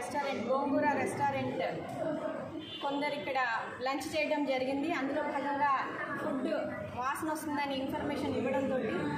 Restaurant గోంగూర restaurant కొందరు ఇక్కడ lunch చేయడం జరిగింది అందులో భాగంగా ఫుడ్ వాసన వస్తుందని ఇన్ఫర్మేషన్ ఇవ్వడంతో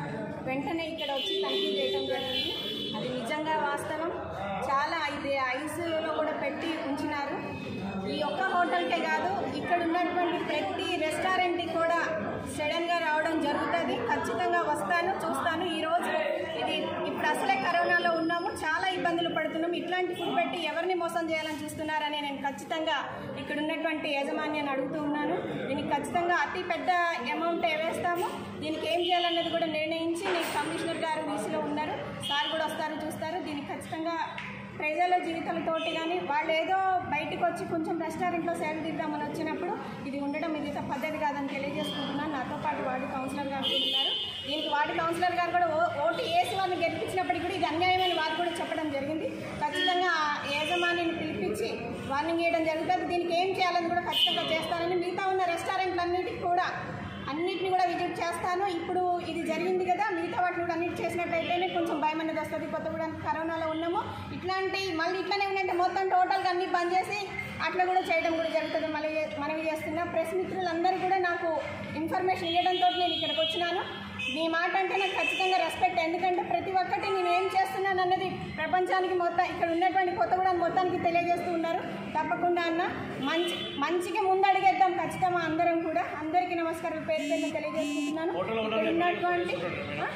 వెంటనే ఇక్కడ వచ్చి తనిఖీ చేయడం జరిగింది అది నిజంగా వాస్తవం చాలా ఇది ఐస్లో కూడా పెట్టి ఉంచినారు ఈ ఒక్క హోటల్కే కాదు ఇక్కడ ఉన్నటువంటి ప్రతి రెస్టారెంట్కి కూడా సడన్గా రావడం జరుగుతుంది ఖచ్చితంగా వస్తాను చూస్తాను ఈరోజు ఇది ఇప్పుడు అసలే కరోనాలో ఉన్నాము చాలా ఇబ్బందులు పడుతున్నాం ఇట్లాంటి ఫుడ్ పెట్టి ఎవరిని మోసం చేయాలని చూస్తున్నారని నేను ఖచ్చితంగా ఇక్కడ ఉన్నటువంటి యాజమాన్యాన్ని అడుగుతూ ఉన్నాను దీనికి ఖచ్చితంగా అతి పెద్ద అమౌంట్ వేస్తాము దీనికి ఏం చేయాలన్నది కూడా నిర్ణయించి నేను కమిషనర్ గారు వీసీలో ఉన్నారు సార్ కూడా వస్తారు చూస్తారు దీనికి ఖచ్చితంగా ప్రజల జీవితాలతోటి కానీ వాళ్ళు ఏదో బయటకు వచ్చి కొంచెం రెస్టారెంట్లో సేవ తీద్దామని వచ్చినప్పుడు ఇది ఉండడం ఇది పద్ధతి కాదని తెలియజేసుకుంటున్నాను నాతో పాటు వార్డు కౌన్సిలర్ గారు కూడా ఉన్నారు దీనికి వార్డు కౌన్సిలర్ గారు కూడా ఓ- ఓటు వేసి వారిని గెలిపించినప్పటికీ కూడా ఇది అన్యాయమని వారు కూడా చెప్పడం జరిగింది ఖచ్చితంగా ఆ యజమానిని పిలిపించి వార్నింగ్ చేయడం జరుగుతుంది దీనికి ఏం చేయాలని కూడా ఖచ్చితంగా చేస్తారని మిగతా ఉన్న రెస్టారెంట్లన్నిటికీ కూడా అన్నిటిని కూడా విజిట్ చేస్తాను ఇప్పుడు ఇది జరిగింది కదా మిగతా వాటిని కూడా అన్నిటి చేసినట్టయితేనే కొంచెం భయం అనేది వస్తుంది కొత్తగూడెం కరోనాలో ఉన్నాము ఇట్లాంటి మళ్ళీ ఇట్లానే ఉన్నట్టు మొత్తం టోటల్గా అన్ని బంద్ చేసి అట్లా కూడా చేయడం కూడా జరుగుతుంది మళ్ళీ మనవి చేస్తున్నా ప్రెస్ మిత్రులందరూ కూడా నాకు ఇన్ఫర్మేషన్ ఇవ్వడంతో నేను ఇక్కడికి వచ్చినాను మీ మాట అంటే నాకు ఖచ్చితంగా రెస్పెక్ట్ ఎందుకంటే ప్రతి ఒక్కటి నేను ఏం చేస్తున్నాను అన్నది ప్రపంచానికి మొత్తం ఇక్కడ ఉన్నటువంటి కొత్తగూడెం మొత్తానికి తెలియజేస్తూ ఉన్నారు తప్పకుండా అన్న మంచి మంచిగా ముందడుగేద్దాం ఖచ్చితంగా అందరం కూడా అందరికీ నమస్కారం పేరు పేరున తెలియజేసుకుంటున్నాను ఇక్కడ ఉన్నటువంటి ఆ?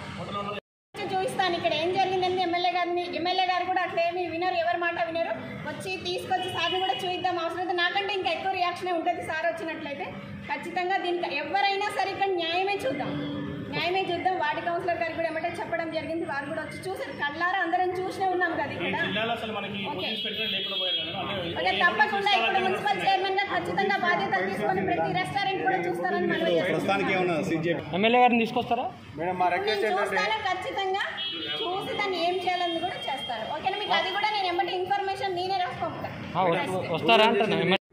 వచ్చి చూపిస్తాను ఇక్కడ ఏం జరిగిందని ఎమ్మెల్యే గారిని ఎమ్మెల్యే గారు కూడా అట్లా ఏమి వినరు ఎవరి మాట వినరు వచ్చి తీసుకొచ్చి సార్ని కూడా చూద్దాం అవసరం అయితే నాకంటే ఇంకా ఎక్కువ రియాక్షనే ఉంటుంది సార్ వచ్చినట్లయితే ఖచ్చితంగా దీనికి ఎవరైనా సరే ఇక్కడ న్యాయమే చూద్దాం న్యాయమే చూద్దాం వార్డు కౌన్సిలర్ గారు కూడా ఏమంటే చెప్పడం జరిగింది వారు కూడా వచ్చి చూసారు కళ్ళారా అందరం చూసినే ఉన్నాం కదా ఇక్కడ జిల్లాలో అసలు మనకి ఓకే. పోలీస్ పెట్టడం లేకుండా పోయారు కదా అంటే ఓకే తప్పకుండా ఇప్పుడు మున్సిపల్ చైర్మన్ గా ఖచ్చితంగా బాధ్యతలు తీసుకొని ప్రతి రెస్టారెంట్ కూడా చూస్తారని మనం ప్రస్తుతానికి ఏమన్నా సీజ్ చేయ ఎమ్మెల్యే గారిని తీసుకొస్తారా మేడం మా రిక్వెస్ట్ నేను ఏంటంటే చూస్తాను ఖచ్చితంగా చూసి దాన్ని ఏం చేయాలని కూడా చేస్తాను ఓకేనా మీకు అది కూడా నేను ఎమ్మటి ఇన్ఫర్మేషన్ నేనే రాసి పంపుతాను ఆ, వస్తారా అంటున్నా